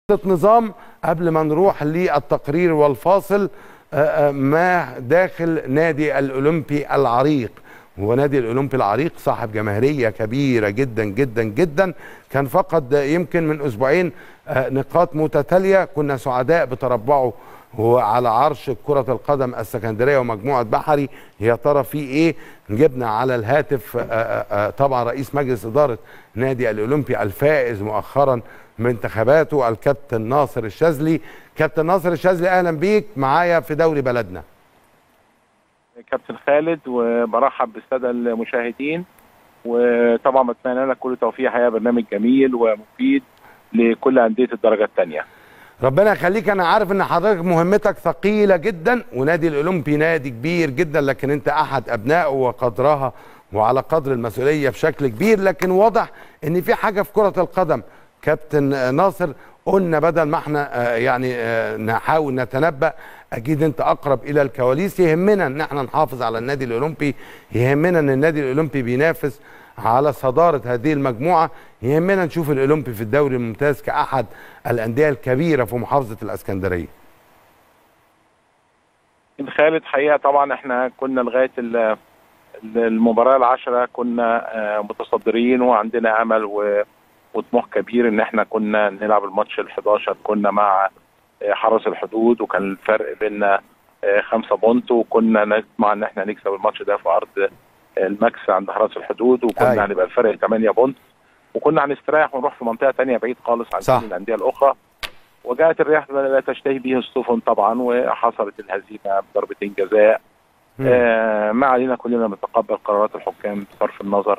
نظام قبل ما نروح للتقرير والفاصل آه، آه، ما داخل نادي الأولمبي العريق هو نادي الأولمبي العريق صاحب جماهيرية كبيرة جدا جدا جدا كان فقد يمكن من أسبوعين آه، نقاط متتالية كنا سعداء بتربعه هو على عرش كرة القدم السكندرية ومجموعة بحري يا ترى في ايه جبنا على الهاتف آه، آه، آه، طبعا رئيس مجلس إدارة نادي الأولمبي الفائز مؤخرا من انتخاباته الكابتن ناصر الشاذلي كابتن ناصر الشاذلي أهلا بيك معايا في دوري بلدنا كابتن خالد وبرحب بالساده المشاهدين وطبعا بتمنى لك كل التوفيق حقيقه برنامج جميل ومفيد لكل انديه الدرجه الثانيه ربنا يخليك انا عارف ان حضرتك مهمتك ثقيله جدا ونادي الاولمبي نادي كبير جدا لكن انت احد ابنائه وقدرها وعلى قدر المسؤوليه بشكل كبير لكن واضح ان في حاجه في كره القدم كابتن ناصر قلنا بدل ما احنا آه، يعني آه، نحاول نتنبأ اكيد انت اقرب الى الكواليس يهمنا ان احنا نحافظ على النادي الاولمبي يهمنا ان النادي الاولمبي بينافس على صداره هذه المجموعه يهمنا نشوف الاولمبي في الدوري الممتاز كاحد الانديه الكبيره في محافظه الاسكندريه كابتن خالد حقيقه طبعا احنا كنا لغايه ال- ال- المباراه العشره كنا آه، متصدرين وعندنا امل و- وطموح كبير ان احنا كنا نلعب الماتش ال 11 كنا مع آه، حرس الحدود وكان الفرق بيننا آه، خمسة بونت وكنا نطمع ان احنا نكسب الماتش ده في ارض آه، الماكس عند حرس الحدود وكنا أيوة. هنبقى الفرق 8 بونت وكنا هنستريح ونروح في منطقه تانية بعيد خالص عن صح. كل الانديه الاخرى وجاءت الرياح لا تشتهي به السفن طبعا وحصلت الهزيمه بضربتين جزاء مم. آه ما علينا كلنا بنتقبل قرارات الحكام بصرف النظر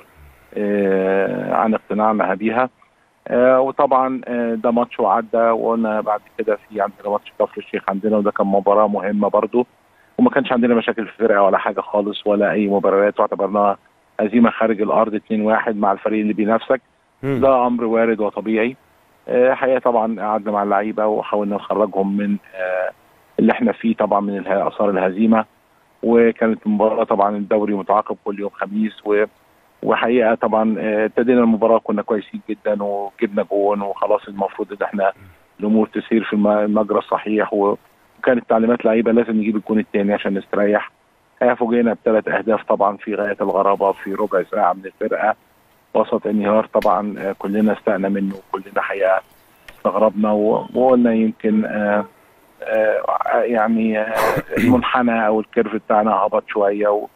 آه عن اقتناعنا بيها آه وطبعا آه ده ماتش وعدى وقلنا بعد كده في عندنا ماتش كفر الشيخ عندنا وده كان مباراه مهمه برضو وما كانش عندنا مشاكل في الفرقه ولا حاجه خالص ولا اي مباريات واعتبرناها هزيمه خارج الارض 2-1 مع الفريق اللي بينافسك مم. ده امر وارد وطبيعي آه، حقيقه طبعا قعدنا مع اللعيبه وحاولنا نخرجهم من آه، اللي احنا فيه طبعا من اله- اثار الهزيمه وكانت المباراه طبعا الدوري متعاقب كل يوم خميس و وحقيقه طبعا آه، ابتدينا المباراه كنا كويسين جدا وجبنا جون وخلاص المفروض ان احنا الامور تسير في الم- المجرى الصحيح و- وكانت تعليمات لعيبه لازم نجيب الجون الثاني عشان نستريح آه، فوجئنا بثلاث اهداف طبعا في غايه الغرابه في ربع ساعه من الفرقه وسط انهيار طبعا آه، كلنا استأنا منه وكلنا حقيقه استغربنا و- وقلنا يمكن آه، آه، يعني آه، المنحنى او الكيرف بتاعنا هبط شويه و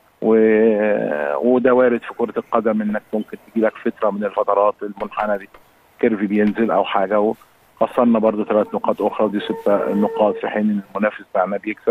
و- وده وارد في كره القدم انك ممكن تجي لك فتره من الفترات المنحنى دي كيرف بينزل او حاجه وخسرنا برضو ثلاث نقاط اخرى ودي ست نقاط في حين ان المنافس بتاعنا بيكسب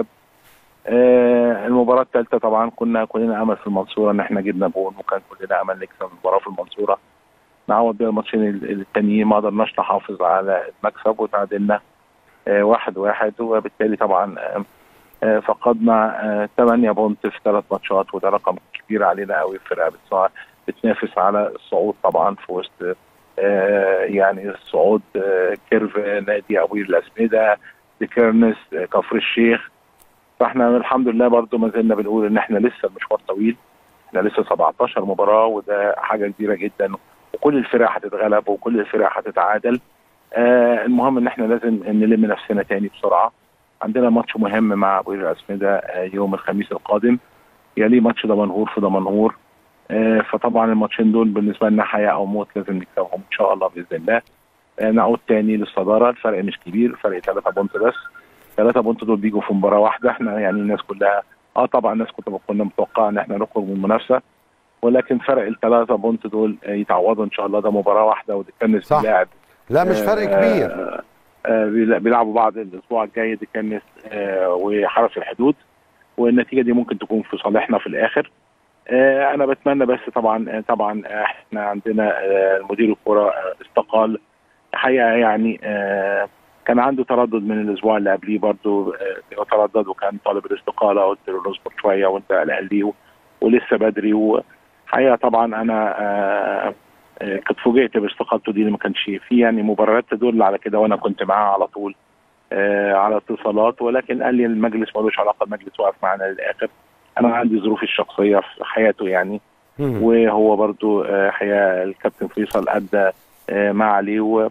آه، المباراة الثالثة طبعا كنا كلنا أمل في المنصورة إن إحنا جبنا جون وكان كلنا أمل نكسب المباراة في المنصورة نعوض بيها الماتشين ال- التانيين ما قدرناش نحافظ على المكسب وتعادلنا آه، واحد واحد وبالتالي طبعا آه، آه، فقدنا آه، 8 بونت في ثلاث ماتشات وده رقم كبير علينا قوي الفرقة بتصع- بتنافس على الصعود طبعا في وسط آه، يعني الصعود آه، كيرف نادي أبو الأسمدة ديكيرنس آه، كفر الشيخ فاحنا الحمد لله برضو ما زلنا بنقول ان احنا لسه المشوار طويل احنا لسه 17 مباراه وده حاجه كبيره جدا وكل الفرق هتتغلب وكل الفرق هتتعادل آه المهم ان احنا لازم نلم نفسنا تاني بسرعه عندنا ماتش مهم مع ابو الاسمده آه يوم الخميس القادم يليه ماتش دمنهور في دمنهور آه فطبعا الماتشين دول بالنسبه لنا حياه او موت لازم نكسبهم ان شاء الله باذن الله آه نعود تاني للصداره الفرق مش كبير فرق 3 بونت بس ثلاثة بونت دول بيجوا في مباراة واحدة احنا يعني الناس كلها اه طبعا الناس كنت كنا متوقعة ان احنا نخرج من المنافسة ولكن فرق الثلاثة بونت دول آه، يتعوضوا ان شاء الله ده مباراة واحدة ودي كان صح. لاعب لا مش فرق كبير آه، آه، بيلا- بيلعبوا بعض الاسبوع الجاي دي كان آه، وحرس الحدود والنتيجة دي ممكن تكون في صالحنا في الاخر آه، انا بتمنى بس طبعا آه، طبعا احنا عندنا آه، مدير الكرة آه، استقال الحقيقة يعني آه، كان عنده تردد من الاسبوع اللي قبليه برضه آه، تردد وكان طالب الاستقاله قلت له اصبر شويه وانت قلقان ليه و- ولسه بدري وحقيقه طبعا انا آه، آه، كنت فوجئت باستقالته دي اللي ما كانش فيه يعني مبررات تدل على كده وانا كنت معاه على طول آه، على اتصالات ولكن قال لي المجلس ملوش علاقه المجلس واقف معانا للاخر انا عندي ظروفي الشخصيه في حياته يعني مم. وهو برضو آه، حقيقه الكابتن فيصل ادى آه، ما عليه و-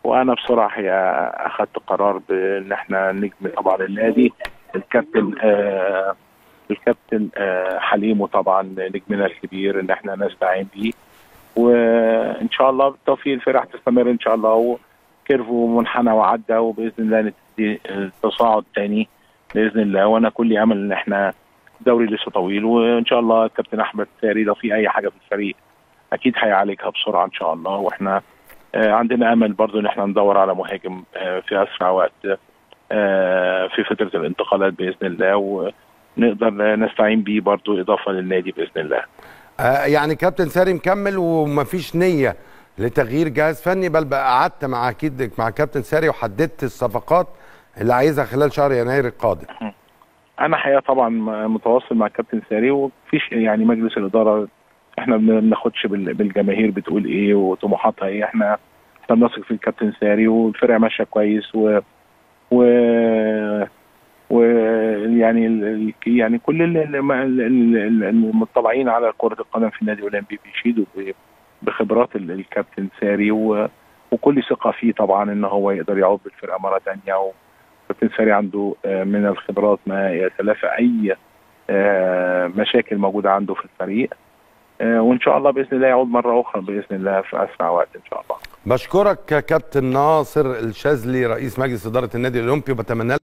وانا بسرعه هي اخذت قرار بان احنا نجم طبعا النادي الكابتن آه الكابتن آه حليم وطبعا نجمنا الكبير ان احنا نستعين بيه وان شاء الله بالتوفيق الفرقه هتستمر ان شاء الله وكيرفو منحنى وعدى وباذن الله نبتدي التصاعد تاني باذن الله وانا كل امل ان احنا الدوري لسه طويل وان شاء الله الكابتن احمد ساري لو في اي حاجه في الفريق اكيد هيعالجها بسرعه ان شاء الله واحنا آه عندنا امل برضو ان احنا ندور على مهاجم آه في اسرع وقت آه في فتره الانتقالات باذن الله ونقدر نستعين بيه برضو اضافه للنادي باذن الله. آه يعني كابتن ساري مكمل ومفيش نيه لتغيير جهاز فني بل بقى قعدت مع اكيد مع كابتن ساري وحددت الصفقات اللي عايزها خلال شهر يناير القادم. انا حقيقه طبعا متواصل مع كابتن ساري ومفيش يعني مجلس الاداره احنا ما بناخدش بالجماهير بتقول ايه وطموحاتها ايه احنا احنا بنثق في الكابتن ساري والفرقه ماشيه كويس و و و يعني ال... يعني كل المطلعين على كره القدم في النادي الاولمبي بيشيدوا بخبرات الكابتن ساري و... وكل ثقه فيه طبعا ان هو يقدر يعود بالفرقه مره ثانيه وكابتن ساري عنده من الخبرات ما يتلافى اي مشاكل موجوده عنده في الفريق وان شاء الله باذن الله يعود مره اخرى باذن الله في اسرع وقت ان شاء الله بشكرك كابتن ناصر الشاذلي رئيس مجلس اداره النادي الاولمبي وبتمنى